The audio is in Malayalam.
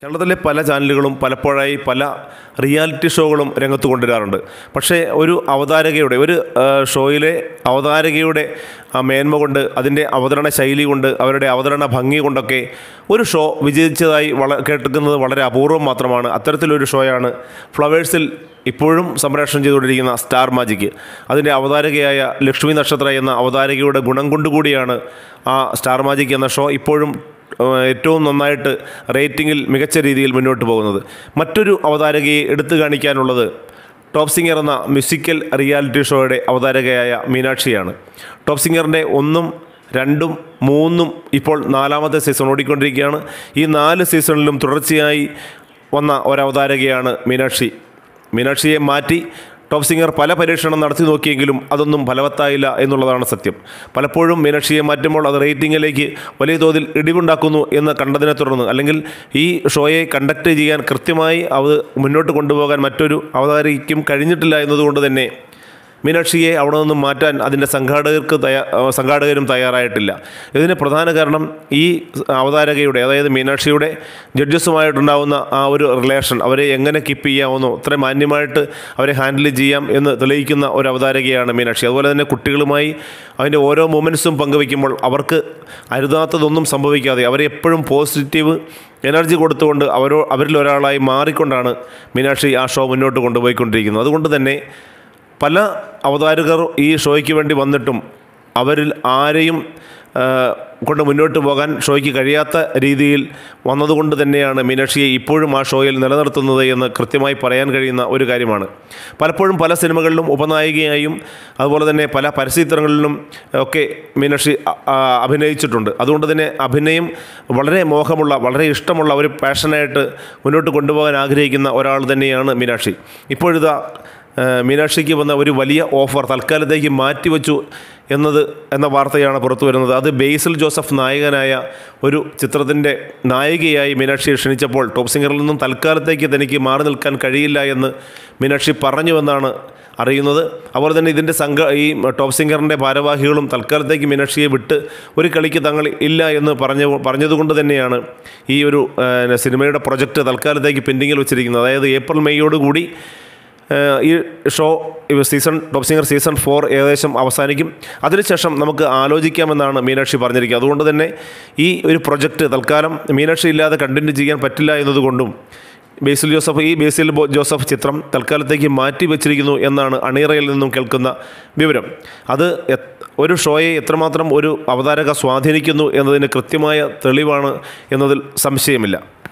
കേരളത്തിലെ പല ചാനലുകളും പലപ്പോഴായി പല റിയാലിറ്റി ഷോകളും രംഗത്ത് കൊണ്ടുവരാറുണ്ട് പക്ഷേ ഒരു അവതാരകയുടെ ഒരു ആ, ഷോയിലെ അവതാരകയുടെ ആ മേന്മ കൊണ്ട് അതിൻ്റെ അവതരണ ശൈലി കൊണ്ട് അവരുടെ അവതരണ ഭംഗി കൊണ്ടൊക്കെ ഒരു ഷോ വിജയിച്ചതായി വള കേൾക്കുന്നത് വളരെ അപൂർവം മാത്രമാണ് അത്തരത്തിലൊരു ഷോയാണ് ഫ്ലവേഴ്സിൽ ഇപ്പോഴും സംപ്രേഷണം ചെയ്തുകൊണ്ടിരിക്കുന്ന സ്റ്റാർ മാജിക് അതിൻ്റെ അവതാരകയായ ലക്ഷ്മി നക്ഷത്ര എന്ന അവതാരകയുടെ ഗുണം കൊണ്ടുകൂടിയാണ് ആ സ്റ്റാർ മാജിക് എന്ന ഷോ ഇപ്പോഴും ഏഹ് ഏറ്റവും നന്നായിട്ട് റേറ്റിംഗിൽ മികച്ച രീതിയിൽ മുന്നോട്ട് പോകുന്നത് മറ്റൊരു അവതാരകയെ എടുത്തു കാണിക്കാനുള്ളത് ടോപ്പ് സിംഗർ എന്ന മ്യൂസിക്കൽ റിയാലിറ്റി ഷോയുടെ അവതാരകയായ മീനാക്ഷിയാണ് ടോപ്പ് സിംഗറിൻ്റെ ഒന്നും രണ്ടും മൂന്നും ഇപ്പോൾ നാലാമത്തെ സീസൺ ഓടിക്കൊണ്ടിരിക്കുകയാണ് ഈ നാല് സീസണിലും തുടർച്ചയായി വന്ന ഒരവതാരകയാണ് മീനാക്ഷി മീനാക്ഷിയെ മാറ്റി ടോപ്പ് സിംഗർ പല പരീക്ഷണം നടത്തി നോക്കിയെങ്കിലും അതൊന്നും ഫലവത്തായില്ല എന്നുള്ളതാണ് സത്യം പലപ്പോഴും മീനാക്ഷിയെ മാറ്റുമ്പോൾ അത് റേറ്റിംഗിലേക്ക് വലിയ തോതിൽ ഇടിവുണ്ടാക്കുന്നു എന്ന് കണ്ടതിനെ തുടർന്ന് അല്ലെങ്കിൽ ഈ ഷോയെ കണ്ടക്ട് ചെയ്യാൻ കൃത്യമായി അത് മുന്നോട്ട് കൊണ്ടുപോകാൻ മറ്റൊരു അവതാരിക്കും കഴിഞ്ഞിട്ടില്ല എന്നതുകൊണ്ട് തന്നെ മീനാക്ഷിയെ അവിടെ നിന്നും മാറ്റാൻ അതിൻ്റെ സംഘാടകർക്ക് തയ്യാ സംഘാടകരും തയ്യാറായിട്ടില്ല ഇതിന് പ്രധാന കാരണം ഈ അവതാരകയുടെ അതായത് മീനാക്ഷിയുടെ ജഡ്ജസുമായിട്ടുണ്ടാവുന്ന ആ ഒരു റിലേഷൻ അവരെ എങ്ങനെ കീപ്പ് ചെയ്യാമെന്നോ അത്ര മാന്യമായിട്ട് അവരെ ഹാൻഡിൽ ചെയ്യാം എന്ന് തെളിയിക്കുന്ന ഒരു അവതാരകയാണ് മീനാക്ഷി അതുപോലെ തന്നെ കുട്ടികളുമായി അതിൻ്റെ ഓരോ മൂമെൻറ്റ്സും പങ്കുവയ്ക്കുമ്പോൾ അവർക്ക് അരുതാത്തതൊന്നും സംഭവിക്കാതെ അവരെ എപ്പോഴും പോസിറ്റീവ് എനർജി കൊടുത്തുകൊണ്ട് അവരോ അവരിൽ ഒരാളായി മാറിക്കൊണ്ടാണ് മീനാക്ഷി ആ ഷോ മുന്നോട്ട് കൊണ്ടുപോയിക്കൊണ്ടിരിക്കുന്നത് അതുകൊണ്ട് തന്നെ പല അവതാരകർ ഈ ഷോയ്ക്ക് വേണ്ടി വന്നിട്ടും അവരിൽ ആരെയും ആ, കൊണ്ട് മുന്നോട്ട് പോകാൻ ഷോയ്ക്ക് കഴിയാത്ത രീതിയിൽ വന്നതുകൊണ്ട് തന്നെയാണ് മീനാക്ഷിയെ ഇപ്പോഴും ആ ഷോയിൽ നിലനിർത്തുന്നത് എന്ന് കൃത്യമായി പറയാൻ കഴിയുന്ന ഒരു കാര്യമാണ് പലപ്പോഴും പല സിനിമകളിലും ഉപനായികയായും അതുപോലെ തന്നെ പല പരസ്യചിത്രങ്ങളിലും ഒക്കെ മീനാക്ഷി അ- ആ, അഭിനയിച്ചിട്ടുണ്ട് അതുകൊണ്ട് തന്നെ അഭിനയം വളരെ മോഹമുള്ള വളരെ ഇഷ്ടമുള്ള ഒരു പാഷനായിട്ട് മുന്നോട്ട് കൊണ്ടുപോകാൻ ആഗ്രഹിക്കുന്ന ഒരാൾ തന്നെയാണ് മീനാക്ഷി ഇപ്പോഴിതാ ആ, മീനാക്ഷിക്ക് വന്ന ഒരു വലിയ ഓഫർ തൽക്കാലത്തേക്ക് മാറ്റിവെച്ചു എന്നത് എന്ന വാർത്തയാണ് പുറത്തു വരുന്നത് അത് ബേസിൽ ജോസഫ് നായകനായ ഒരു ചിത്രത്തിൻ്റെ നായികയായി മീനാക്ഷിയെ ക്ഷണിച്ചപ്പോൾ ടോപ്പ് സിംഗറിൽ നിന്നും തൽക്കാലത്തേക്ക് തനിക്ക് മാറി നിൽക്കാൻ കഴിയില്ല എന്ന് മീനാക്ഷി പറഞ്ഞുവെന്നാണ് അറിയുന്നത് അതുപോലെ തന്നെ ഇതിൻ്റെ സംഘ ഈ ടോപ്പ് സിംഗറിൻ്റെ ഭാരവാഹികളും തൽക്കാലത്തേക്ക് മീനാക്ഷിയെ വിട്ട് ഒരു കളിക്ക് തങ്ങൾ ഇല്ല എന്ന് പറഞ്ഞ പറഞ്ഞതുകൊണ്ട് തന്നെയാണ് ഈ ഒരു ആ, സിനിമയുടെ പ്രൊജക്റ്റ് തൽക്കാലത്തേക്ക് പെൻഡിങ്ങിൽ വെച്ചിരിക്കുന്നത് അതായത് ഏപ്രിൽ മെയ്യോടുകൂടി ഏഹ് ഈ ഷോ ഈ season top singer season four ഏകദേശം അവസാനിക്കും അതിനുശേഷം നമുക്ക് ആലോചിക്കാമെന്നാണ് മീനാക്ഷി പറഞ്ഞിരിക്കുന്നത് അതുകൊണ്ട് തന്നെ ഈ ഒരു പ്രൊജക്റ്റ് തൽക്കാലം മീനാക്ഷി ഇല്ലാതെ കണ്ടിന്യൂ ചെയ്യാൻ പറ്റില്ല എന്നതുകൊണ്ടും ബേസിൽ ജോസഫ് ഈ ബേസിൽ ബോ- ജോസഫ് ചിത്രം തൽക്കാലത്തേക്ക് മാറ്റി വെച്ചിരിക്കുന്നു എന്നാണ് അണിയറയിൽ നിന്നും കേൾക്കുന്ന വിവരം അത് എത്- ഒരു ഷോയെ എത്രമാത്രം ഒരു അവതാരക സ്വാധീനിക്കുന്നു എന്നതിന് കൃത്യമായ തെളിവാണ് എന്നതിൽ സംശയമില്ല